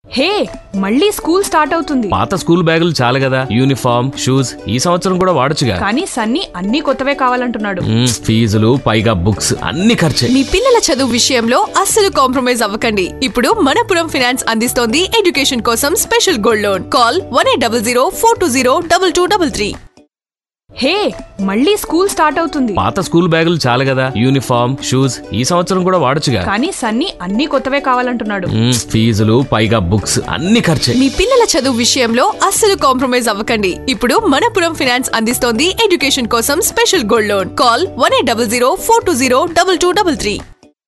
హే మళ్ళీ school start అవుతుంది పాత స్కూల్ బ్యాగులు చాలు కదా యూనిఫామ్ షూస్ ఈ సంవత్సరం కూడా వాడొచ్చుగా కానీ సన్నీ అన్ని కొత్తవే కావాలంటున్నాడు మ్మ్, ఫీజులు పైగా బుక్స్ అన్ని ఖర్చే మీ పిల్లల చదువు విషయంలో అస్సలు కాంప్రమైజ్ అవ్వకండి ఇప్పుడు మనపురం ఫినాన్స్ అందిస్తోంది ఎడ్యుకేషన్ కోసం special gold loan call one eight double zero four two zero double two double three హే మళ్ళీ స్కూల్ స్టార్ట్ అవుతుంది పాత స్కూల్ బ్యాగులు చాలు కదా యూనిఫామ్ షూస్ ఈ సంవత్సరం కూడా వాడొచ్చుగా కానీ సన్నీ అన్ని కొత్తవే కావాలంటున్నాడు మ్మ్, ఫీజులు పైగా బుక్స్ అన్ని ఖర్చే మీ పిల్లల చదువు విషయంలో అస్సలు కాంప్రమైజ్ అవ్వకండి ఇప్పుడు మనపురం ఫినాన్స్ అందిస్తోంది ఎడ్యుకేషన్ కోసం special gold loan call one eight double zero four two zero double two double three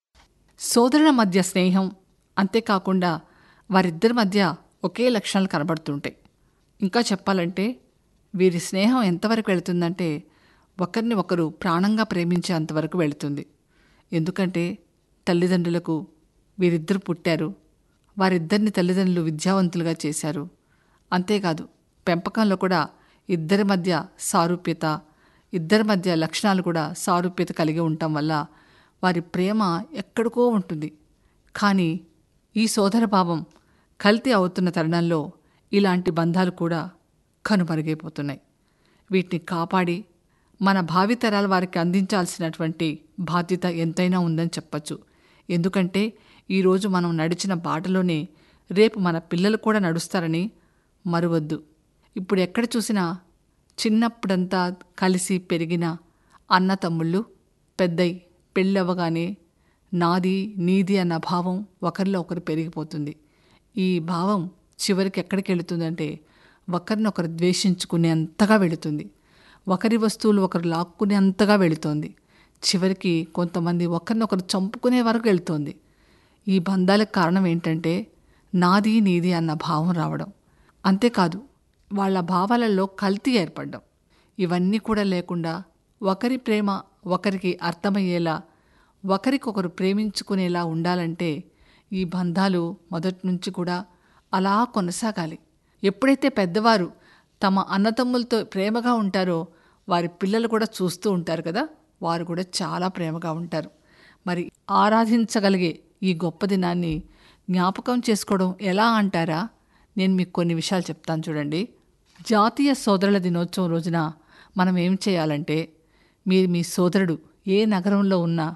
సోదరుల మధ్య స్నేహం అంతేకాకుండా వారిద్దరి మధ్య ఒకే లక్షణాలు కనబడుతుంటాయి ఇంకా చెప్పాలంటే వీరి స్నేహం ఎంతవరకు వెళుతుందంటే ఒకరిని ఒకరు ప్రాణంగా ప్రేమించే అంతవరకు వెళుతుంది ఎందుకంటే తల్లిదండ్రులకు వీరిద్దరు పుట్టారు వారిద్దరిని తల్లిదండ్రులు విద్యావంతులుగా చేశారు అంతేకాదు పెంపకంలో కూడా ఇద్దరి మధ్య సారూప్యత ఇద్దరి మధ్య లక్షణాలు కూడా సారూప్యత కలిగి ఉండటం వల్ల వారి ప్రేమ ఎక్కడికో ఉంటుంది కానీ ఈ సోదరభావం కల్తీ అవుతున్న తరుణంలో ఇలాంటి బంధాలు కూడా కనుమరుగైపోతున్నాయి వీటిని కాపాడి మన భావితరాల వారికి అందించాల్సినటువంటి బాధ్యత ఎంతైనా ఉందని చెప్పచ్చు ఎందుకంటే ఈరోజు మనం నడిచిన బాటలోనే రేపు మన పిల్లలు కూడా నడుస్తారని మరువద్దు ఇప్పుడు ఎక్కడ చూసినా చిన్నప్పుడంతా కలిసి పెరిగిన అన్న తమ్ముళ్ళు పెద్దయి పెళ్ళవగానే నాది నీది అన్న భావం ఒకరిలో ఒకరు పెరిగిపోతుంది ఈ భావం చివరికి ఎక్కడికి వెళుతుందంటే ఒకరినొకరు ద్వేషించుకునేంతగా వెళుతుంది ఒకరి వస్తువులు ఒకరు లాక్కునేంతగా వెళుతోంది చివరికి కొంతమంది ఒకరినొకరు చంపుకునే వరకు వెళుతోంది ఈ బంధాలకు కారణం ఏంటంటే నాది నీది అన్న భావం రావడం అంతేకాదు వాళ్ళ భావాలలో కల్తీ ఏర్పడడం ఇవన్నీ కూడా లేకుండా ఒకరి ప్రేమ ఒకరికి అర్థమయ్యేలా ఒకరికొకరు ప్రేమించుకునేలా ఉండాలంటే ఈ బంధాలు మొదటి నుంచి కూడా అలా కొనసాగాలి ఎప్పుడైతే పెద్దవారు తమ అన్నతమ్ములతో ప్రేమగా ఉంటారో వారి పిల్లలు కూడా చూస్తూ ఉంటారు కదా వారు కూడా చాలా ప్రేమగా ఉంటారు మరి ఆరాధించగలిగే ఈ గొప్ప దినాన్ని జ్ఞాపకం చేసుకోవడం ఎలా అంటారా నేను మీకు కొన్ని విషయాలు చెప్తాను చూడండి జాతీయ సోదరుల దినోత్సవం రోజున మనం ఏం చేయాలంటే మీరు మీ సోదరుడు ఏ నగరంలో ఉన్నా